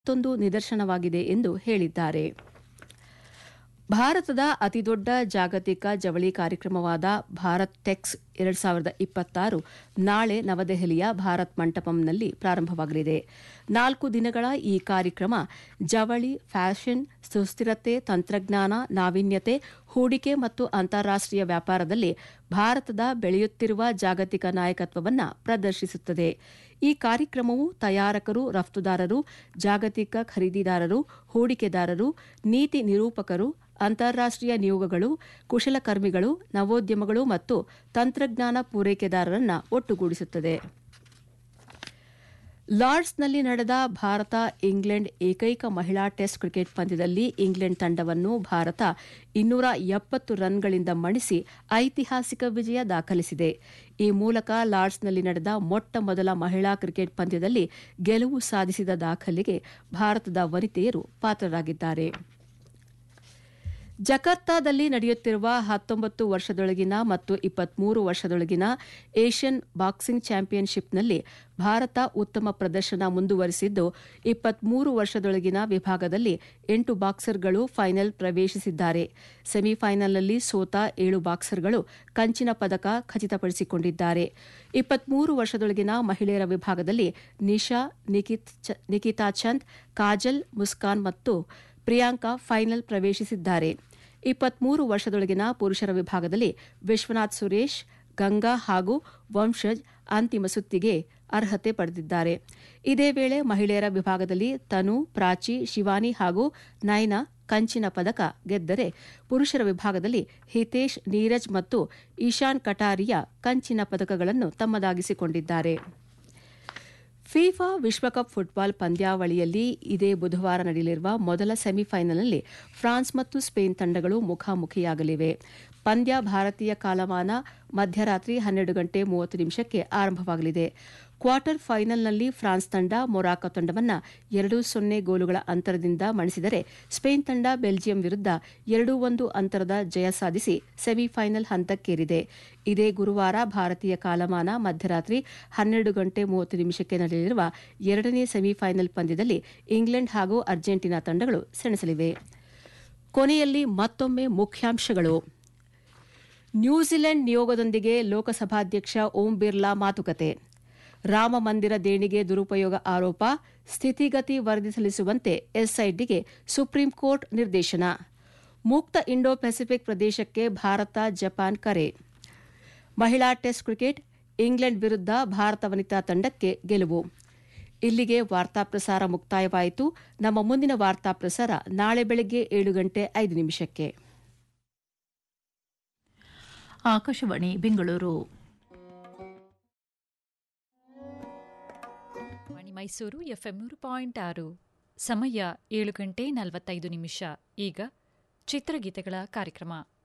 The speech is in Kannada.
ಮತ್ತೊಂದು ನಿದರ್ಶನವಾಗಿದೆ ಎಂದು ಹೇಳಿದ್ದಾರೆ ಭಾರತದ ಅತಿದೊಡ್ಡ ಜಾಗತಿಕ ಜವಳಿ ಕಾರ್ಯಕ್ರಮವಾದ ಭಾರತ್ ಟೆಕ್ಸ್ ಎರಡ್ ಸಾವಿರದ ಇಪ್ಪತ್ತಾರು ನಾಳೆ ನವದೆಹಲಿಯ ಭಾರತ್ ಮಂಟಪಂನಲ್ಲಿ ಪ್ರಾರಂಭವಾಗಲಿದೆ ನಾಲ್ಕು ದಿನಗಳ ಈ ಕಾರ್ಯಕ್ರಮ ಜವಳಿ ಫ್ಯಾಷನ್ ಸುಸ್ಥಿರತೆ ತಂತ್ರಜ್ಞಾನ ನಾವೀನ್ಯತೆ ಹೂಡಿಕೆ ಮತ್ತು ಅಂತಾರಾಷ್ಟೀಯ ವ್ಯಾಪಾರದಲ್ಲಿ ಭಾರತದ ಬೆಳೆಯುತ್ತಿರುವ ಜಾಗತಿಕ ನಾಯಕತ್ವವನ್ನು ಪ್ರದರ್ಶಿಸುತ್ತದೆ ಈ ಕಾರ್ಯಕ್ರಮವು ತಯಾರಕರು ರಫ್ತುದಾರರು ಜಾಗತಿಕ ಖರೀದಿದಾರರು ಹೂಡಿಕೆದಾರರು ನೀತಿ ನಿರೂಪಕರು ಅಂತಾರಾಷ್ಟೀಯ ನಿಯೋಗಗಳು ಕುಶಲಕರ್ಮಿಗಳು ನವೋದ್ಯಮಗಳು ಮತ್ತು ತಂತ್ರಜ್ಞಾನ ಪೂರೈಕೆದಾರರನ್ನು ಒಟ್ಟುಗೂಡಿಸುತ್ತದೆ ಲಾರ್ಡ್ಸ್ನಲ್ಲಿ ನಡೆದ ಭಾರತ ಇಂಗ್ಲೆಂಡ್ ಏಕೈಕ ಮಹಿಳಾ ಟೆಸ್ಟ್ ಕ್ರಿಕೆಟ್ ಪಂದ್ಯದಲ್ಲಿ ಇಂಗ್ಲೆಂಡ್ ತಂಡವನ್ನು ಭಾರತ ಇನ್ನೂರ ಎಪ್ಪತ್ತು ರನ್ಗಳಿಂದ ಮಣಿಸಿ ಐತಿಹಾಸಿಕ ವಿಜಯ ದಾಖಲಿಸಿದೆ ಈ ಮೂಲಕ ಲಾರ್ಡ್ಸ್ನಲ್ಲಿ ನಡೆದ ಮೊಟ್ಟ ಮೊದಲ ಮಹಿಳಾ ಕ್ರಿಕೆಟ್ ಪಂದ್ಯದಲ್ಲಿ ಗೆಲುವು ಸಾಧಿಸಿದ ದಾಖಲೆಗೆ ಭಾರತದ ವನಿತೆಯರು ಪಾತ್ರರಾಗಿದ್ದಾರೆ ಜಕಾರ್ತಾದಲ್ಲಿ ನಡೆಯುತ್ತಿರುವ ಹತ್ತೊಂಬತ್ತು ವರ್ಷದೊಳಗಿನ ಮತ್ತು ಇಪ್ಪತ್ಮೂರು ವರ್ಷದೊಳಗಿನ ಏಷ್ಯನ್ ಬಾಕ್ಸಿಂಗ್ ಚಾಂಪಿಯನ್ಶಿಪ್ನಲ್ಲಿ ಭಾರತ ಉತ್ತಮ ಪ್ರದರ್ಶನ ಮುಂದುವರೆಸಿದ್ದು ಇಪ್ಪತ್ಮೂರು ವರ್ಷದೊಳಗಿನ ವಿಭಾಗದಲ್ಲಿ ಎಂಟು ಬಾಕ್ಸರ್ಗಳು ಫೈನಲ್ ಪ್ರವೇಶಿಸಿದ್ದಾರೆ ಸೆಮಿಫೈನಲ್ನಲ್ಲಿ ಸೋತ ಏಳು ಬಾಕ್ಸರ್ಗಳು ಕಂಚಿನ ಪದಕ ಖಚಿತಪಡಿಸಿಕೊಂಡಿದ್ದಾರೆ ಇಪ್ಪತ್ಮೂರು ವರ್ಷದೊಳಗಿನ ಮಹಿಳೆಯರ ವಿಭಾಗದಲ್ಲಿ ನಿಶಾ ನಿಕಿತಾ ಚಂದ್ ಕಾಜಲ್ ಮುಸ್ಕಾನ್ ಮತ್ತು ಪ್ರಿಯಾಂಕಾ ಫೈನಲ್ ಪ್ರವೇಶಿಸಿದ್ದಾರೆ ಇಪ್ಪತ್ಮೂರು ವರ್ಷದೊಳಗಿನ ಪುರುಷರ ವಿಭಾಗದಲ್ಲಿ ವಿಶ್ವನಾಥ್ ಸುರೇಶ್ ಗಂಗಾ ಹಾಗೂ ವಂಶಜ್ ಅಂತಿಮ ಸುತ್ತಿಗೆ ಅರ್ಹತೆ ಪಡೆದಿದ್ದಾರೆ ಇದೇ ವೇಳೆ ಮಹಿಳೆಯರ ವಿಭಾಗದಲ್ಲಿ ತನು ಪ್ರಾಚಿ ಶಿವಾನಿ ಹಾಗೂ ನೈನಾ ಕಂಚಿನ ಪದಕ ಗೆದ್ದರೆ ಪುರುಷರ ವಿಭಾಗದಲ್ಲಿ ಹಿತೇಶ್ ನೀರಜ್ ಮತ್ತು ಈಶಾನ್ ಕಟಾರಿಯಾ ಕಂಚಿನ ಪದಕಗಳನ್ನು ತಮ್ಮದಾಗಿಸಿಕೊಂಡಿದ್ದಾರೆ ಫಿಫಾ ವಿಶ್ವಕಪ್ ಫುಟ್ಬಾಲ್ ಪಂದ್ಯಾವಳಿಯಲ್ಲಿ ಇದೇ ಬುಧವಾರ ನಡೆಯಲಿರುವ ಮೊದಲ ಸೆಮಿಫೈನಲ್ನಲ್ಲಿ ಫ್ರಾನ್ಸ್ ಮತ್ತು ಸ್ಪೇನ್ ತಂಡಗಳು ಮುಖಾಮುಖಿಯಾಗಲಿವೆ ಪಂದ್ಯ ಭಾರತೀಯ ಕಾಲಮಾನ ಮಧ್ಯರಾತ್ರಿ ಹನ್ನೆರಡು ಗಂಟೆ ಮೂವತ್ತು ನಿಮಿಷಕ್ಕೆ ಆರಂಭವಾಗಲಿದೆ ಕ್ವಾರ್ಟರ್ ಫೈನಲ್ನಲ್ಲಿ ಫ್ರಾನ್ಸ್ ತಂಡ ಮೊರಾಕೊ ತಂಡವನ್ನು ಎರಡು ಸೊನ್ನೆ ಗೋಲುಗಳ ಅಂತರದಿಂದ ಮಣಿಸಿದರೆ ಸ್ಪೇನ್ ತಂಡ ಬೆಲ್ಜಿಯಂ ವಿರುದ್ಧ ಎರಡು ಒಂದು ಅಂತರದ ಜಯ ಸಾಧಿಸಿ ಸೆಮಿಫೈನಲ್ ಹಂತಕ್ಕೇರಿದೆ ಇದೇ ಗುರುವಾರ ಭಾರತೀಯ ಕಾಲಮಾನ ಮಧ್ಯರಾತ್ರಿ ಹನ್ನೆರಡು ಗಂಟೆ ಮೂವತ್ತು ನಿಮಿಷಕ್ಕೆ ನಡೆಯಲಿರುವ ಎರಡನೇ ಸೆಮಿಫೈನಲ್ ಪಂದ್ಯದಲ್ಲಿ ಇಂಗ್ಲೆಂಡ್ ಹಾಗೂ ಅರ್ಜೆಂಟೀನಾ ತಂಡಗಳು ಸೆಣಸಲಿವೆ ಕೊನೆಯಲ್ಲಿ ಮತ್ತೊಮ್ಮೆ ಮುಖ್ಯಾಂಶಗಳು ನ್ಯೂಜಿಲೆಂಡ್ ನಿಯೋಗದೊಂದಿಗೆ ಲೋಕಸಭಾಧ್ಯಕ್ಷ ಓಂ ಬಿರ್ಲಾ ಮಾತುಕತೆ ರಾಮ ಮಂದಿರ ದೇಣಿಗೆ ದುರುಪಯೋಗ ಆರೋಪ ಸ್ಥಿತಿಗತಿ ವರದಿ ಸಲ್ಲಿಸುವಂತೆ ಎಸ್ಐಟಿಗೆ ಸುಪ್ರೀಂ ಕೋರ್ಟ್ ನಿರ್ದೇಶನ ಮುಕ್ತ ಇಂಡೋ ಪೆಸಿಫಿಕ್ ಪ್ರದೇಶಕ್ಕೆ ಭಾರತ ಜಪಾನ್ ಕರೆ ಮಹಿಳಾ ಟೆಸ್ಟ್ ಕ್ರಿಕೆಟ್ ಇಂಗ್ಲೆಂಡ್ ವಿರುದ್ಧ ಭಾರತ ವನಿತಾ ತಂಡಕ್ಕೆ ಗೆಲುವು ಇಲ್ಲಿಗೆ ವಾರ್ತಾ ಪ್ರಸಾರ ಮುಕ್ತಾಯವಾಯಿತು ನಮ್ಮ ಮುಂದಿನ ವಾರ್ತಾ ಪ್ರಸಾರ ನಾಳೆ ಬೆಳಗ್ಗೆ ಏಳು ಗಂಟೆ ಐದು ನಿಮಿಷಕ್ಕೆ ಆಕಾಶವಾಣಿ ಬೆಂಗಳೂರು ವಾಣಿ ಮೈಸೂರು ಎಫ್ಎಂ ನೂರು ಪಾಯಿಂಟ್ ಆರು ಸಮಯ ಏಳು ಗಂಟೆ ನಲವತ್ತೈದು ನಿಮಿಷ ಈಗ ಚಿತ್ರಗೀತೆಗಳ ಕಾರ್ಯಕ್ರಮ